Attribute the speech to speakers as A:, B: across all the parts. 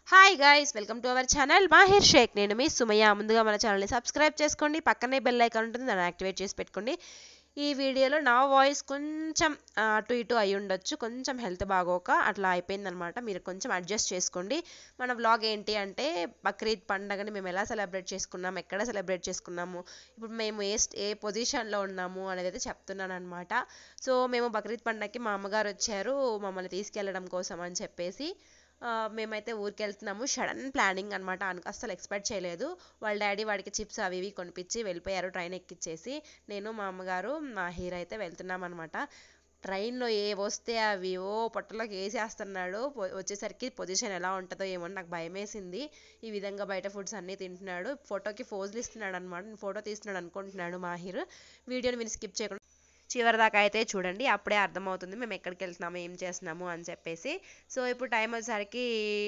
A: Hi guys welcome to our channel Mahir Sheikh నేను మీ Sumayya ముందుగా మన ఛానల్ని సబ్స్క్రైబ్ చేసుకోండి పక్కనే బెల్ ఐకాన్ ఉంటుంది దాన్ని యాక్టివేట్ చేసి పెట్టుకోండి ఈ వీడియోలో నా వాయిస్ కొంచెం ఆ, అటు ఇటు అయి ఉండొచ్చు కొంచెం హెల్త్ బాగోక అట్లా అయిపోయిందనమాట మీరు కొంచెం అడ్జస్ట్ చేసుకోండి మన వ్లాగ్ ఏంటి అంటే బక్రీద్ పండగని మేము ఎలా సెలబ్రేట్ చేసుకున్నాం ఎక్కడ సెలబ్రేట్ చేసుకున్నాము ఇప్పుడు మేము ఏ స్ట్- ఏ పొజిషన్లో ఉన్నాము అనేది అయితే చెప్తున్నాను అనమాట సో మేము బక్రీద్ పండగకి మా అమ్మగారు వచ్చారు మమ్మల్ని తీసుకెళ్ళడం కోసం అని చెప్పేసి ఆ, మేమైతే ఊరికి వెళ్తున్నాము సడన్ ప్లానింగ్ అనమాట అసలు ఎక్స్పెక్ట్ చేయలేదు వాళ్ళ డాడీ వాడికి చిప్స్ అవి ఇవి కొనిపించి వెళ్ళిపోయారు ట్రైన్ ఎక్కిచ్చేసి నేను మా అమ్మగారు మా హీరో అయితే వెళ్తున్నాం అనమాట ట్రైన్లో ఏ వస్తే అవి ఓ పొట్టలోకి వేసేస్తున్నాడు పొ- వచ్చేసరికి పొజిషన్ ఎలా ఉంటుందో ఏమో నాకు భయం వేసింది ఈ విధంగా బయట ఫుడ్స్ అన్నీ తింటున్నాడు ఫోటోకి ఫోజులు ఇస్తున్నాడు అనమాట ఫోటో తీస్తున్నాడు అనుకుంటున్నాడు మాహిర్ వీడియోని మీరు స్కిప్ చేయకుండా చివరి దాకా అయితే చూడండి అప్పుడే అర్థమవుతుంది మేము ఎక్కడికి వెళ్తున్నాము ఏం చేస్తున్నాము అని చెప్పేసి సో ఇప్పుడు టైం వచ్చేసరికి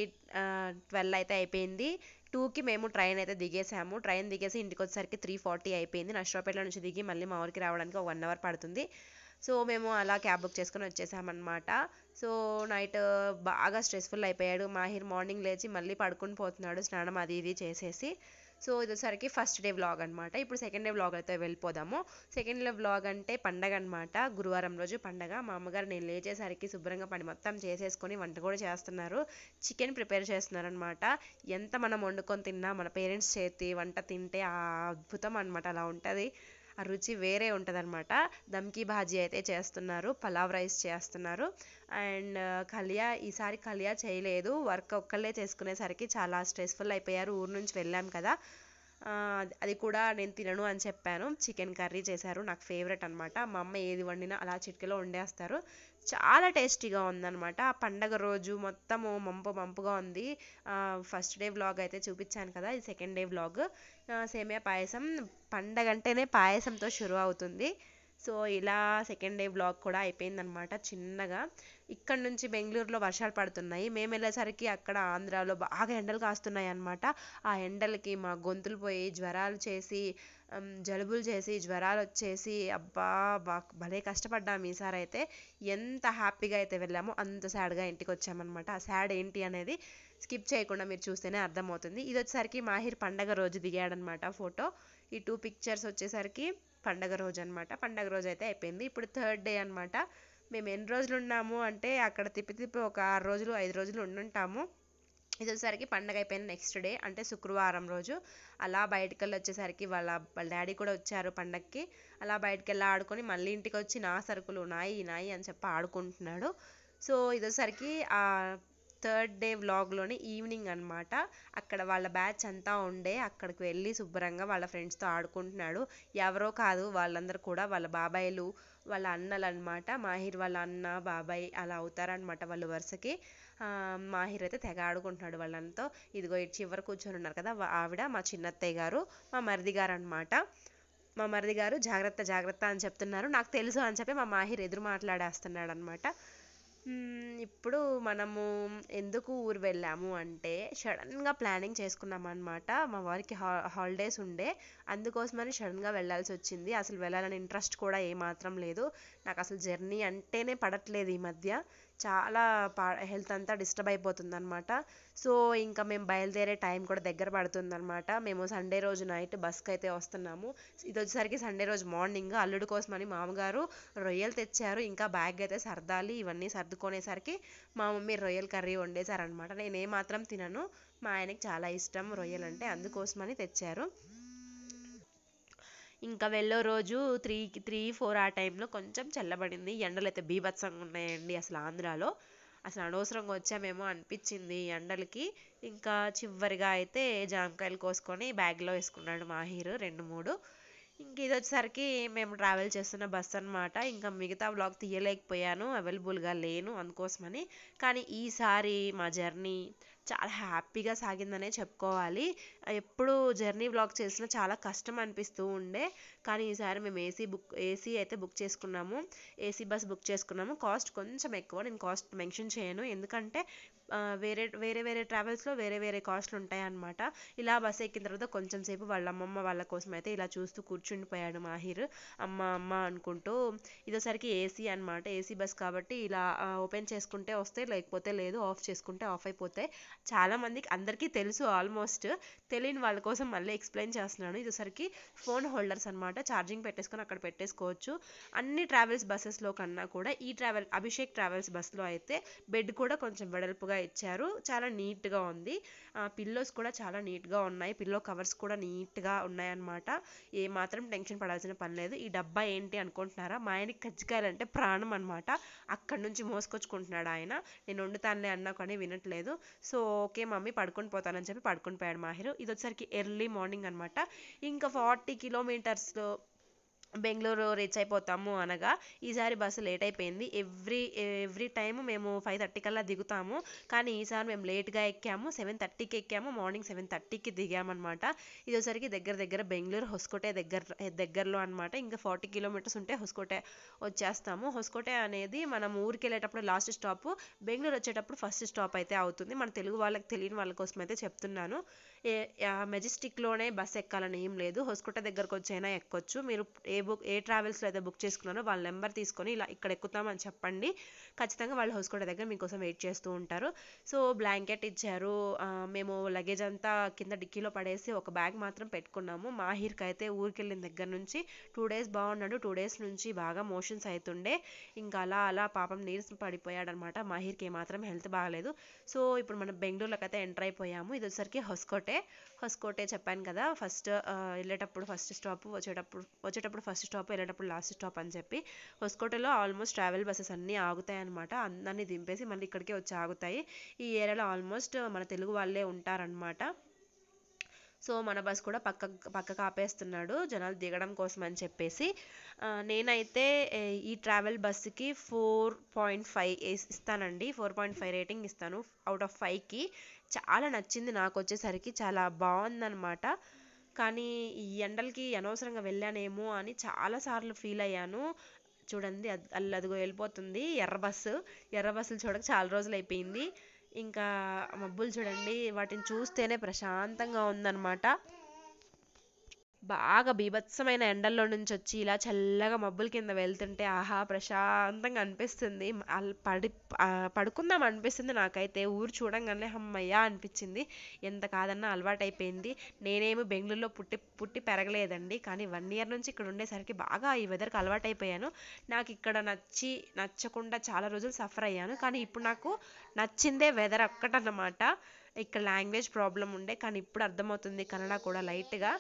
A: ట్వెల్వ్ అయితే అయిపోయింది టూకి మేము ట్రైన్ అయితే దిగేసాము ట్రైన్ దిగేసి ఇంటికి వచ్చేసరికి త్రీ ఫార్టీ అయిపోయింది నష్టపేట నుంచి దిగి మళ్ళీ మా ఊరికి రావడానికి ఒక వన్ అవర్ పడుతుంది సో మేము అలా క్యాబ్ బుక్ చేసుకొని వచ్చేసామన్నమాట సో నైట్ బాగా స్ట్రెస్ఫుల్ అయిపోయాడు మాహిర్ మార్నింగ్ లేచి మళ్ళీ పడుకుని పోతున్నాడు స్నానం అది ఇది చేసేసి సో ఇది వచ్చేసరికి ఫస్ట్ డే వ్లాగ్ అనమాట ఇప్పుడు సెకండ్ డే వ్లాగ్ అయితే వెళ్ళిపోదాము సెకండ్ డే వ్లాగ్ అంటే పండగ అనమాట గురువారం రోజు పండగ మా అమ్మగారు నేను లేచేసరికి శుభ్రంగా పని మొత్తం చేసేసుకొని వంట కూడా చేస్తున్నారు చికెన్ ప్రిపేర్ చేస్తున్నారు అనమాట ఎంత మనం వండుకొని తిన్నా మన పేరెంట్స్ చేతి వంట తింటే ఆ అద్భుతం అనమాట అలా ఉంటుంది ఆ రుచి వేరే ఉంటుందన్నమాట దమ్కి భాజీ అయితే చేస్తున్నారు పలావ్ రైస్ చేస్తున్నారు అండ్ కలియా ఈసారి కలియా చేయలేదు వర్క్ ఒక్కళ్ళే చేసుకునేసరికి చాలా స్ట్రెస్ఫుల్ అయిపోయారు ఊరు నుంచి వెళ్ళాం కదా ఆ, అది కూడా నేను తినను అని చెప్పాను చికెన్ కర్రీ చేశారు నాకు ఫేవరెట్ అనమాట మా అమ్మ ఏది వండినా అలా చిటికెలో వండేస్తారు చాలా టేస్టీగా ఉందన్నమాట ఆ పండగ రోజు మొత్తము మంపు మంపుగా ఉంది ఫస్ట్ డే వ్లాగ్ అయితే చూపించాను కదా ఇది సెకండ్ డే వ్లాగ్ సేమియా పాయసం పండగ అంటేనే పాయసంతో షురు అవుతుంది సో ఇలా సెకండ్ డే వ్లాగ్ కూడా అయిపోయిందనమాట చిన్నగా ఇక్కడ నుంచి బెంగళూరులో వర్షాలు పడుతున్నాయి మేము వెళ్ళేసరికి అక్కడ ఆంధ్రాలో బాగా ఎండలు కాస్తున్నాయి అనమాట ఆ ఎండలకి మా గొంతులు పోయి జ్వరాలు చేసి ఉమ్, జలుబులు చేసి జ్వరాలు వచ్చేసి అబ్బా బా భలే కష్టపడ్డాము ఈసారి అయితే ఎంత హ్యాపీగా అయితే వెళ్ళామో అంత సాడ్గా ఇంటికి వచ్చామన్నమాట ఆ సాడ్ ఏంటి అనేది స్కిప్ చేయకుండా మీరు చూస్తేనే అర్థమవుతుంది ఇది వచ్చేసరికి మాహిర్ పండగ రోజు దిగాడనమాట ఫోటో ఈ టూ పిక్చర్స్ వచ్చేసరికి పండగ రోజు అనమాట పండగ రోజు అయితే అయిపోయింది ఇప్పుడు థర్డ్ డే అనమాట మేము ఎన్ని రోజులు ఉన్నాము అంటే అక్కడ తిప్పి తిప్పి ఒక ఆరు రోజులు ఐదు రోజులు ఉండుంటాము ఇది వచ్చేసరికి పండగ అయిపోయిన నెక్స్ట్ డే అంటే శుక్రవారం రోజు అలా బయటికి వెళ్ళి వచ్చేసరికి వాళ్ళ వాళ్ళ డాడీ కూడా వచ్చారు పండగకి అలా బయటికి వెళ్ళి ఆడుకొని మళ్ళీ ఇంటికి వచ్చి నా సరుకులు నాయి నాయి అని చెప్పి ఆడుకుంటున్నాడు సో ఇది వచ్చేసరికి ఆ థర్డ్ డే వ్లాగ్లోని ఈవినింగ్ అన్నమాట అక్కడ వాళ్ళ బ్యాచ్ అంతా ఉండే అక్కడికి వెళ్ళి శుభ్రంగా వాళ్ళ ఫ్రెండ్స్తో ఆడుకుంటున్నాడు ఎవరో కాదు వాళ్ళందరూ కూడా వాళ్ళ బాబాయిలు వాళ్ళ అన్నలు అనమాట మాహిర్ వాళ్ళ అన్న బాబాయ్ అలా అవుతారనమాట వాళ్ళు వరుసకి ఆ, మాహిర్ అయితే తెగ ఆడుకుంటున్నాడు వాళ్ళంతో ఇదిగో ఇటు చివరి కూర్చొని ఉన్నారు కదా వా- ఆవిడ మా చిన్నత్తయ్య గారు మా మరిది గారు అనమాట మా మరిది గారు జాగ్రత్త జాగ్రత్త అని చెప్తున్నారు నాకు తెలుసు అని చెప్పి మా మాహిర్ ఎదురు మాట్లాడేస్తున్నాడు అనమాట మ్మ్, ఇప్పుడు మనము ఎందుకు ఊరు వెళ్ళాము అంటే సడన్గా ప్లానింగ్ చేసుకున్నాం అనమాట మా వారికి హా హాలిడేస్ ఉండే అందుకోసమని సడన్గా వెళ్ళాల్సి వచ్చింది అసలు వెళ్ళాలని ఇంట్రెస్ట్ కూడా ఏమాత్రం లేదు నాకు అసలు జర్నీ అంటేనే పడట్లేదు ఈ మధ్య చాలా పా హెల్త్ అంతా డిస్టర్బ్ అయిపోతుంది అనమాట సో ఇంకా మేము బయలుదేరే టైం కూడా దగ్గర పడుతుంది అనమాట మేము సండే రోజు నైట్ బస్కి అయితే వస్తున్నాము ఇది వచ్చేసరికి సండే రోజు మార్నింగ్ అల్లుడు కోసమని మామగారు రొయ్యలు తెచ్చారు ఇంకా బ్యాగ్ అయితే సర్దాలి ఇవన్నీ సర్దుకునేసరికి మా మమ్మీ రొయ్యల కర్రీ వండేశారనమాట నేను ఏ మాత్రం తినను మా ఆయనకి చాలా ఇష్టం రొయ్యలు అంటే అందుకోసమని తెచ్చారు ఇంకా వెళ్ళే రోజు త్రీకి త్రీ ఫోర్ ఆ టైంలో కొంచెం చల్లబడింది ఎండలు అయితే బీభత్సంగా ఉన్నాయండి అసలు ఆంధ్రాలో అసలు అనవసరంగా వచ్చామేమో అనిపించింది ఈ ఎండలకి ఇంకా చివరిగా అయితే జామకాయలు కోసుకొని బ్యాగ్లో వేసుకున్నాడు మాహిర్ రెండు మూడు ఇంక ఇది వచ్చేసరికి మేము ట్రావెల్ చేస్తున్న బస్ అన్నమాట ఇంకా మిగతా వ్లాగ్ తీయలేకపోయాను అవైలబుల్గా లేను అందుకోసమని కానీ ఈసారి మా జర్నీ చాలా హ్యాపీగా సాగిందనే చెప్పుకోవాలి ఎప్పుడు జర్నీ వ్లాగ్ చేసినా చాలా కష్టం అనిపిస్తూ ఉండే కానీ ఈసారి మేము ఏసీ బుక్ ఏసీ అయితే బుక్ చేసుకున్నాము ఏసీ బస్ బుక్ చేసుకున్నాము కాస్ట్ కొంచెం ఎక్కువ నేను కాస్ట్ మెన్షన్ చేయను ఎందుకంటే ఆ, వేరే వేరే వేరే ట్రావెల్స్లో వేరే వేరే కాస్ట్లు ఉంటాయి అన్నమాట ఇలా బస్ ఎక్కిన తర్వాత కొంచెం సేపు వాళ్ళ అమ్మమ్మ వాళ్ళ కోసం అయితే ఇలా చూస్తూ కూర్చుండిపోయాడు మాహిర్ అమ్మ అమ్మ అనుకుంటూ ఇదోసరికి ఏసీ అన్నమాట ఏసీ బస్ కాబట్టి ఇలా ఓపెన్ చేసుకుంటే వస్తాయి లేకపోతే లేదు ఆఫ్ చేసుకుంటే ఆఫ్ అయిపోతాయి చాలా మందికి అందరికీ తెలుసు ఆల్మోస్ట్ తెలియని వాళ్ళ కోసం మళ్ళీ ఎక్స్ప్లెయిన్ చేస్తున్నాను ఇదోసరికి ఫోన్ హోల్డర్స్ అన్నమాట ఛార్జింగ్ పెట్టేసుకొని అక్కడ పెట్టేసుకోవచ్చు అన్ని ట్రావెల్స్ బస్సెస్లో కన్నా కూడా ఈ ట్రావెల్ అభిషేక్ ట్రావెల్స్ బస్సులో అయితే బెడ్ కూడా కొంచెం వెడల్పుగా ఇచ్చారు చాలా నీట్గా ఉంది పిల్లోస్ కూడా చాలా నీట్గా ఉన్నాయి పిల్లో కవర్స్ కూడా నీట్గా ఉన్నాయన్నమాట ఏ మాత్రం టెన్షన్ పడాల్సిన పని లేదు ఈ డబ్బా ఏంటి అనుకుంటున్నారా మా ఆయనకి కజ్జికాయలు అంటే ప్రాణం అనమాట అక్కడి నుంచి మోసుకొచ్చుకుంటున్నాడు ఆయన నేను వండుతానులే అన్నా కానీ వినట్లేదు సో ఓకే మమ్మీ పడుకొని పోతానని చెప్పి పడుకొని పోయాడు మాహిర్ ఇది వచ్చేసరికి ఎర్లీ మార్నింగ్ అనమాట ఇంకా ఫార్టీ కిలోమీటర్స్లో బెంగళూరు రీచ్ అయిపోతాము అనగా ఈసారి బస్సు లేట్ అయిపోయింది ఎవ్రీ ఎవ్రీ టైం మేము ఫైవ్ థర్టీ కల్లా దిగుతాము కానీ ఈసారి మేము లేట్గా ఎక్కాము సెవెన్ థర్టీకి ఎక్కాము మార్నింగ్ సెవెన్ థర్టీకి దిగామన్నమాట ఇదోసరికి దగ్గర దగ్గర బెంగళూరు హొస్కోటే దగ్గర దగ్గరలో అనమాట ఇంకా ఫార్టీ కిలోమీటర్స్ ఉంటే హొస్కోటే వచ్చేస్తాము హొస్కోటే అనేది మనం ఊరికి వెళ్ళేటప్పుడు లాస్ట్ స్టాప్ బెంగళూరు వచ్చేటప్పుడు ఫస్ట్ స్టాప్ అయితే అవుతుంది మన తెలుగు వాళ్ళకి తెలియని వాళ్ళ కోసం అయితే చెప్తున్నాను ఏ మెజెస్టిక్లోనే బస్ ఎక్కాలని ఏం లేదు హొస్కోటే దగ్గరకు వచ్చైనా ఎక్కొచ్చు మీరు ఏ బుక్ ఏ ట్రావెల్స్లో అయితే బుక్ చేసుకున్నారో వాళ్ళ నెంబర్ తీసుకొని ఇలా ఇక్కడ ఎక్కుతామని చెప్పండి ఖచ్చితంగా వాళ్ళు హౌస్కోట దగ్గర మీకోసం వెయిట్ చేస్తూ ఉంటారు సో బ్లాంకెట్ ఇచ్చారు ఆ, మేము లగేజ్ అంతా కింద డిక్కీలో పడేసి ఒక బ్యాగ్ మాత్రం పెట్టుకున్నాము మాహిర్కి అయితే ఊరికి వెళ్ళిన దగ్గర నుంచి టూ డేస్ బాగున్నాడు టూ డేస్ నుంచి బాగా మోషన్స్ అవుతుండే ఇంకా అలా అలా పాపం నీరసం పడిపోయాడు అనమాట మాహిర్కి ఏమాత్రం హెల్త్ బాగాలేదు సో ఇప్పుడు మనం బెంగళూరులోకి అయితే ఎంటర్ అయిపోయాము ఇది వచ్చేసరికి హొస్కోటే హొస్కోటే చెప్పాను కదా ఫస్ట్ వెళ్ళేటప్పుడు ఫస్ట్ స్టాప్ వచ్చేటప్పుడు వచ్చేటప్పుడు ఫస్ట్ స్టాప్ వెళ్ళేటప్పుడు లాస్ట్ స్టాప్ అని చెప్పి హొస్కోటలో ఆల్మోస్ట్ ట్రావెల్ బస్సెస్ అన్నీ ఆగుతాయి అనమాట అందరినీ దింపేసి మళ్ళీ ఇక్కడికే వచ్చి ఆగుతాయి ఈ ఏరియాలో ఆల్మోస్ట్ మన తెలుగు వాళ్ళే ఉంటారనమాట సో మన బస్ కూడా పక్క పక్కకు ఆపేస్తున్నాడు జనాలు దిగడం కోసం అని చెప్పేసి ఆ, నేనైతే ఏ, ఈ ట్రావెల్ బస్సుకి ఫోర్ పాయింట్ ఫైవ్ ఇస్తానండి ఫోర్ పాయింట్ ఫైవ్ రేటింగ్ ఇస్తాను అవుట్ ఆఫ్ ఫైవ్కి చాలా నచ్చింది నాకు వచ్చేసరికి చాలా బాగుందన్నమాట కానీ ఈ ఎండలకి అనవసరంగా వెళ్ళానేమో అని చాలాసార్లు ఫీల్ అయ్యాను చూడండి అద్- అల్ల అదిగో వెళ్ళిపోతుంది ఎర్ర బస్సు ఎర్ర బస్సులు చూడక చాలా రోజులు అయిపోయింది ఇంకా మబ్బులు చూడండి వాటిని చూస్తేనే ప్రశాంతంగా ఉందన్నమాట బాగా బీభత్సమైన ఎండల్లో నుంచి వచ్చి ఇలా చల్లగా మబ్బుల కింద వెళ్తుంటే ఆహా ప్రశాంతంగా అనిపిస్తుంది అల్ పడి ఆ, పడుకుందాం అనిపిస్తుంది నాకైతే ఊరు చూడంగానే హమ్మయ్య అనిపించింది ఎంత కాదన్నా అలవాటు అయిపోయింది నేనేమి బెంగళూరులో పుట్టి పుట్టి పెరగలేదండి కానీ వన్ ఇయర్ నుంచి ఇక్కడ ఉండేసరికి బాగా ఈ వెదర్కి అలవాటు అయిపోయాను నాకు ఇక్కడ నచ్చి నచ్చకుండా చాలా రోజులు సఫర్ అయ్యాను కానీ ఇప్పుడు నాకు నచ్చిందే వెదర్ ఒక్కటన్నమాట ఇక్కడ లాంగ్వేజ్ ప్రాబ్లం ఉండే కానీ ఇప్పుడు అర్థమవుతుంది కన్నడ కూడా లైట్గా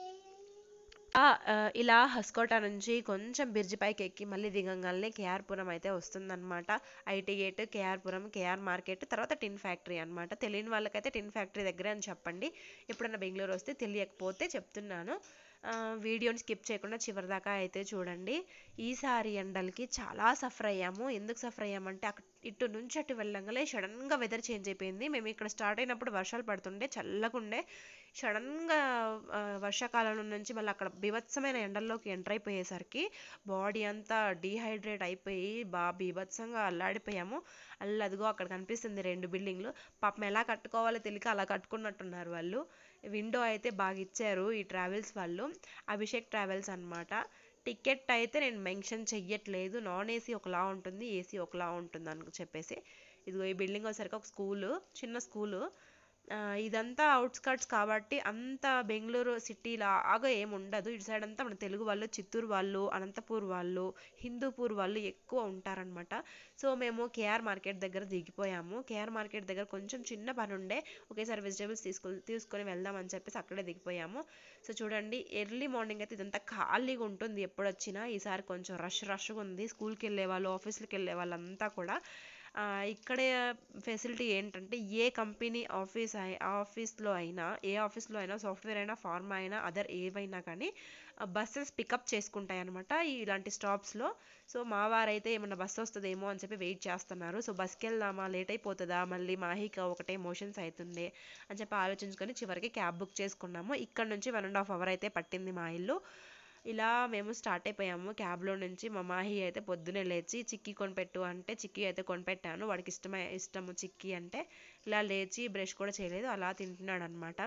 A: ఆ, ఆ, ఇలా హస్కోటా నుంచి కొంచెం బ్రిడ్జ్ పైకి ఎక్కి మళ్ళీ దిగంగానే కేఆర్పురం అయితే వస్తుందన్నమాట IT gate K R Puram K R market తర్వాత టిన్ ఫ్యాక్టరీ అన్నమాట తెలియని వాళ్ళకైతే టిన్ ఫ్యాక్టరీ దగ్గరే అని చెప్పండి ఎప్పుడన్నా బెంగళూరు వస్తే తెలియకపోతే చెప్తున్నాను ఆ, వీడియోని స్కిప్ చేయకుండా చివరి దాకా అయితే చూడండి ఈసారి ఎండలకి చాలా సఫర్ అయ్యాము ఎందుకు సఫర్ అయ్యామంటే అక్కడ ఇటు నుంచి అటు వెళ్ళంగానే సడన్గా వెదర్ చేంజ్ అయిపోయింది మేము ఇక్కడ స్టార్ట్ అయినప్పుడు వర్షాలు పడుతుండే చల్లకుండే సడన్గా వర్షాకాలం నుంచి మళ్ళీ అక్కడ బీభత్సమైన ఎండల్లోకి ఎంటర్ అయిపోయేసరికి బాడీ అంతా డీహైడ్రేట్ అయిపోయి బా బీభత్సంగా అల్లాడిపోయాము అల్ల అదిగో అక్కడ కనిపిస్తుంది రెండు బిల్డింగ్లు పాపం ఎలా కట్టుకోవాలో తెలియక అలా కట్టుకున్నట్టున్నారు వాళ్ళు విండో అయితే బాగా ఇచ్చారు ఈ ట్రావెల్స్ వాళ్ళు అభిషేక్ ట్రావెల్స్ అన్నమాట టికెట్ అయితే నేను మెన్షన్ చెయ్యట్లేదు నాన్ ఏసీ ఒకలా ఉంటుంది ఏసీ ఒకలా ఉంటుంది అని చెప్పేసి ఇదిగో ఈ బిల్డింగ్ వచ్చేసరికి ఒక స్కూలు చిన్న స్కూలు ఆ, ఇదంతా అవుట్స్కట్స్ కాబట్టి అంత బెంగళూరు సిటీ లాగా ఏమి ఉండదు ఇటు సైడ్ అంతా మన తెలుగు వాళ్ళు చిత్తూరు వాళ్ళు అనంతపూర్ వాళ్ళు హిందూపూర్ వాళ్ళు ఎక్కువ ఉంటారనమాట సో మేము కేఆర్ మార్కెట్ దగ్గర దిగిపోయాము కేఆర్ మార్కెట్ దగ్గర కొంచెం చిన్న పని ఉండే ఒకేసారి వెజిటేబుల్స్ తీసుకు తీసుకొని వెళ్దామని చెప్పేసి అక్కడే దిగిపోయాము సో చూడండి ఎర్లీ మార్నింగ్ అయితే ఇదంతా ఖాళీగా ఉంటుంది ఎప్పుడు వచ్చినా ఈసారి కొంచెం రష్ రష్గా ఉంది స్కూల్కి వెళ్ళే వాళ్ళు ఆఫీస్కి వెళ్ళే వాళ్ళంతా కూడా ఆ, ఇక్కడే ఫెసిలిటీ ఏంటంటే ఏ కంపెనీ ఆఫీస్ అయి ఆఫీస్లో అయినా ఏ ఆఫీస్లో అయినా సాఫ్ట్వేర్ అయినా ఫార్మా అయినా అదర్ ఏవైనా కానీ బస్సెస్ పికప్ చేసుకుంటాయి అనమాట ఇలాంటి స్టాప్స్లో సో మా వారైతే ఏమన్నా బస్సు వస్తుందేమో అని చెప్పి వెయిట్ చేస్తున్నారు సో బస్కి వెళ్దామా లేట్ అయిపోతుందా మళ్ళీ మాహిక ఒకటే మోషన్స్ అవుతుంది అని చెప్పి ఆలోచించుకొని చివరికి క్యాబ్ బుక్ చేసుకున్నాము ఇక్కడ నుంచి వన్ అండ్ హాఫ్ అవర్ అయితే పట్టింది మా ఇల్లు ఇలా మేము స్టార్ట్ అయిపోయాము క్యాబ్లో నుంచి మా మాహి అయితే పొద్దునే లేచి చిక్కీ కొనిపెట్టు అంటే చిక్కీ అయితే కొనిపెట్టాను వాడికి ఇష్టమై ఇష్టము చిక్కీ అంటే ఇలా లేచి బ్రష్ కూడా చేయలేదు అలా తింటున్నాడు అనమాట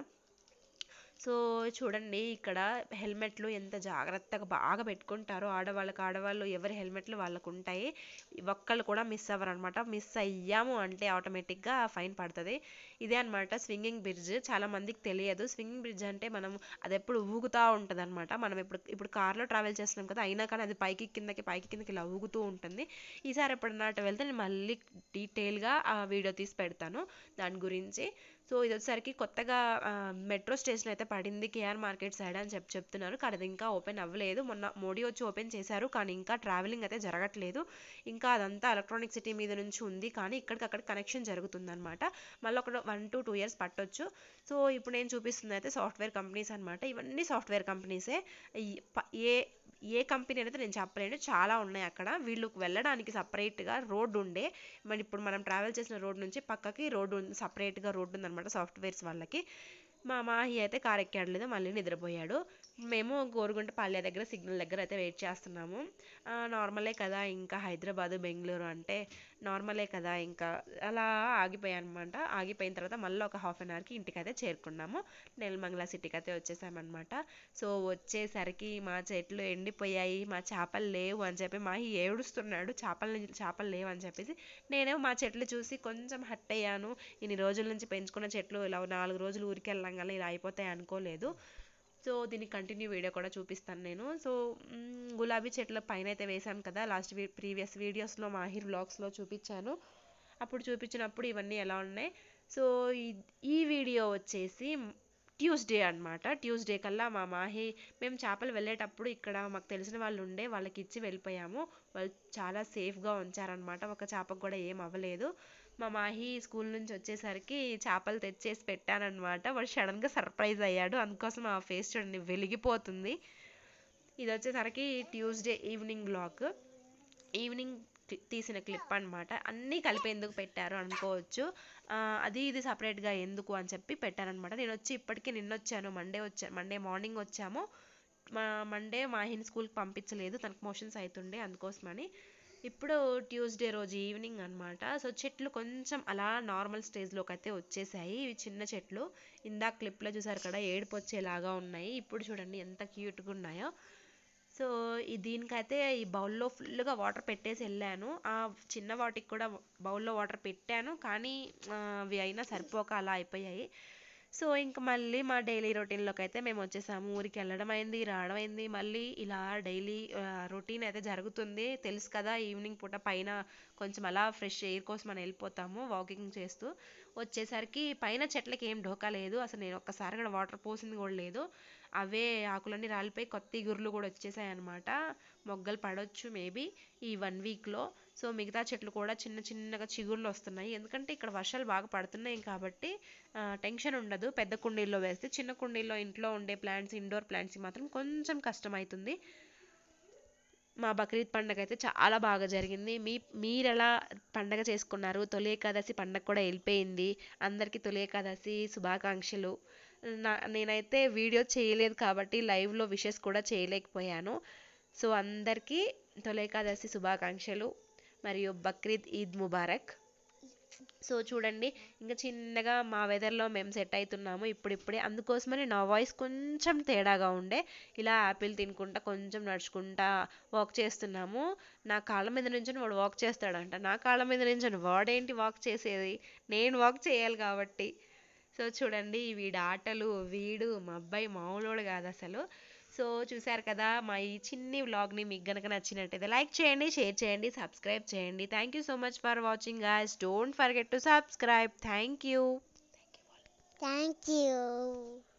A: సో చూడండి ఇక్కడ హెల్మెట్లు ఎంత జాగ్రత్తగా బాగా పెట్టుకుంటారో ఆడవాళ్ళకి ఆడవాళ్ళు ఎవరి హెల్మెట్లు వాళ్ళకు ఉంటాయి ఒక్కళ్ళు కూడా మిస్ అవ్వరు అనమాట మిస్ అయ్యాము అంటే ఆటోమేటిక్గా ఫైన్ పడుతుంది ఇదే అనమాట స్వింగింగ్ బ్రిడ్జ్ చాలా మందికి తెలియదు స్వింగింగ్ బ్రిడ్జ్ అంటే మనం అది ఎప్పుడు ఊగుతూ ఉంటుంది అనమాట మనం ఇప్పుడు ఇప్పుడు కార్లో ట్రావెల్ చేస్తున్నాం కదా అయినా కానీ అది పైకి కిందకి పైకి కిందకి ఇలా ఊగుతూ ఉంటుంది ఈసారి ఎప్పుడన్నా అటు వెళ్తే నేను మళ్ళీ డీటెయిల్గా ఆ వీడియో తీసి పెడతాను దాని గురించి సో ఇది వచ్చేసరికి కొత్తగా మెట్రో స్టేషన్ అయితే పడింది కేఆర్ మార్కెట్ సైడ్ అని చెప్పి చెప్తున్నారు కానీ అది ఇంకా ఓపెన్ అవ్వలేదు మొన్న మోడీ వచ్చి ఓపెన్ చేశారు కానీ ఇంకా ట్రావెలింగ్ అయితే జరగట్లేదు ఇంకా అదంతా ఎలక్ట్రానిక్ సిటీ మీద నుంచి ఉంది కానీ ఇక్కడికి అక్కడ కనెక్షన్ జరుగుతుందన్నమాట మళ్ళీ ఒక వన్ టు టూ ఇయర్స్ పట్టొచ్చు సో ఇప్పుడు నేను చూపిస్తుంది అయితే సాఫ్ట్వేర్ కంపెనీస్ అనమాట ఇవన్నీ సాఫ్ట్వేర్ కంపెనీసే ఈ ప- ఏ ఏ కంపెనీ అనేది నేను చెప్పలేను చాలా ఉన్నాయి అక్కడ వీళ్ళకి వెళ్ళడానికి సపరేట్గా రోడ్డు ఉండే మరి ఇప్పుడు మనం ట్రావెల్ చేసిన రోడ్ నుంచి పక్కకి రోడ్డు ఉంది సపరేట్గా రోడ్డు ఉందన్నమాట సాఫ్ట్వేర్స్ వాళ్ళకి మా మాహి అయితే కార్ ఎక్కాడు లేదు మళ్ళీ నిద్రపోయాడు మేము గోరుగుంట పాల్య దగ్గర సిగ్నల్ దగ్గర అయితే వెయిట్ చేస్తున్నాము ఆ, నార్మలే కదా ఇంకా హైదరాబాద్ బెంగళూరు అంటే నార్మలే కదా ఇంకా అలా ఆగిపోయాను అనమాట ఆగిపోయిన తర్వాత మళ్ళీ ఒక హాఫ్ అన్ అవర్కి ఇంటికి అయితే చేరుకున్నాము నెల్మంగళ సిటీకి అయితే వచ్చేసామన్నమాట సో వచ్చేసరికి మా చెట్లు ఎండిపోయాయి మా చేపలు లేవు అని చెప్పి మా ఏడుస్తున్నాడు చేపలు చేపలు లేవు అని చెప్పేసి నేనేమో మా చెట్లు చూసి కొంచెం హట్ అయ్యాను ఇన్ని రోజుల నుంచి పెంచుకున్న చెట్లు ఇలా నాలుగు రోజులు ఊరికి వెళ్ళంగానే ఇలా అయిపోతాయి అనుకోలేదు సో దీని కంటిన్యూ వీడియో కూడా చూపిస్తాను నేను సో మ్, గులాబీ చెట్ల పైన అయితే వేసాం కదా లాస్ట్ వీ ప్రీవియస్ వీడియోస్లో మాహిర్ వ్లాగ్స్లో చూపించాను అప్పుడు చూపించినప్పుడు ఇవన్నీ ఎలా ఉన్నాయి సో ఈ- ఈ వీడియో వచ్చేసి ట్యూస్డే అన్నమాట ట్యూస్డే కల్లా మా మాహి మేము చేపలు వెళ్ళేటప్పుడు ఇక్కడ మాకు తెలిసిన వాళ్ళు ఉండే వాళ్ళకి ఇచ్చి వెళ్ళిపోయాము వాళ్ళు చాలా సేఫ్గా ఉంచారనమాట ఒక చేపకు కూడా ఏం అవ్వలేదు మా మాహి స్కూల్ నుంచి వచ్చేసరికి చేపలు తెచ్చేసి పెట్టానన్నమాట వాడు సడన్గా సర్ప్రైజ్ అయ్యాడు అందుకోసం ఆ ఫేస్ చూడండి వెలిగిపోతుంది ఇది వచ్చేసరికి ట్యూస్డే ఈవినింగ్ బ్లాగ్ ఈవినింగ్ క్లి- తీసిన క్లిప్ అన్నమాట అన్నీ కలిపి ఎందుకు పెట్టారు అనుకోవచ్చు ఆ, అది ఇది సపరేట్గా ఎందుకు అని చెప్పి పెట్టారనమాట నేను వచ్చి ఇప్పటికే నిన్న వచ్చాను మండే వచ్చా మండే మార్నింగ్ వచ్చాము మా మండే మాహిని స్కూల్కి పంపించలేదు తనకు మోషన్స్ అవుతుండే అందుకోసమని ఇప్పుడు ట్యూస్డే రోజు ఈవినింగ్ అన్నమాట సో చెట్లు కొంచెం అలా నార్మల్ స్టేజ్లోకి అయితే వచ్చేసాయి ఇవి చిన్న చెట్లు ఇందాక క్లిప్లో చూసారు కదా ఏడుపు వచ్చేలాగా ఉన్నాయి ఇప్పుడు చూడండి ఎంత క్యూట్గా ఉన్నాయో సో ఈ దీనికైతే ఈ బౌల్లో ఫుల్గా వాటర్ పెట్టేసి వెళ్ళాను ఆ చిన్న వాటికి కూడా బౌల్లో వాటర్ పెట్టాను కానీ ఆ, అవి అయినా సరిపోక అలా అయిపోయాయి సో ఇంక మళ్ళీ మా డైలీ రొటీన్లోకి అయితే మేము వచ్చేసాము ఊరికి వెళ్ళడం అయింది రావడం అయింది మళ్ళీ ఇలా డైలీ రొటీన్ అయితే జరుగుతుంది తెలుసు కదా ఈవినింగ్ పూట పైన కొంచెం అలా ఫ్రెష్ ఎయిర్ కోసం మనం వెళ్ళిపోతాము వాకింగ్ చేస్తూ వచ్చేసరికి పైన చెట్లకి ఏం ఢోకా లేదు అసలు నేను ఒక్కసారి కూడా వాటర్ పోసింది కూడా లేదు అవే ఆకులన్నీ రాలిపోయి కొత్త ఇగుర్లు కూడా వచ్చేసాయి అనమాట మొగ్గలు పడవచ్చు మేబీ ఈ వన్ వీక్లో సో మిగతా చెట్లు కూడా చిన్న చిన్నగా చిగుర్లు వస్తున్నాయి ఎందుకంటే ఇక్కడ వర్షాలు బాగా పడుతున్నాయి కాబట్టి టెన్షన్ ఉండదు పెద్ద కుండీల్లో వేస్తే చిన్న కుండీల్లో ఇంట్లో ఉండే ప్లాంట్స్ ఇండోర్ ప్లాంట్స్కి మాత్రం కొంచెం కష్టమవుతుంది మా బక్రీద్ పండగ అయితే చాలా బాగా జరిగింది మీ మీరు ఎలా పండగ చేసుకున్నారు తొలి ఏకాదశి పండగ కూడా వెళ్ళిపోయింది అందరికీ తొలి ఏకాదశి శుభాకాంక్షలు నా నేనైతే వీడియో చేయలేదు కాబట్టి లైవ్లో విషెస్ కూడా చేయలేకపోయాను సో అందరికీ తొలి ఏకాదశి శుభాకాంక్షలు మరియు బక్రీద్ ఈద్ ముబారక్ సో చూడండి ఇంకా చిన్నగా మా వెదర్లో మేము సెట్ అవుతున్నాము ఇప్పుడిప్పుడే అందుకోసమని నా వాయిస్ కొంచెం తేడాగా ఉండే ఇలా యాపిల్ తినుకుంటా కొంచెం నడుచుకుంటా వాక్ చేస్తున్నాము నా కాళ్ళ మీద నుంచి వాడు వాక్ చేస్తాడంట నా కాళ్ళ మీద నుంచి వాడేంటి వాక్ చేసేది నేను వాక్ చేయాలి కాబట్టి సో చూడండి వీడి ఆటలు వీడు మా అబ్బాయి మామూలోడు కాదు అసలు సో చూశారు కదా మా ఈ చిన్ని వ్లాగ్ని మీకు గనక నచ్చినట్టయితే లైక్ చేయండి షేర్ చేయండి సబ్స్క్రైబ్ చేయండి thank you so much for watching guys don't forget to subscribe thank you
B: Thank you.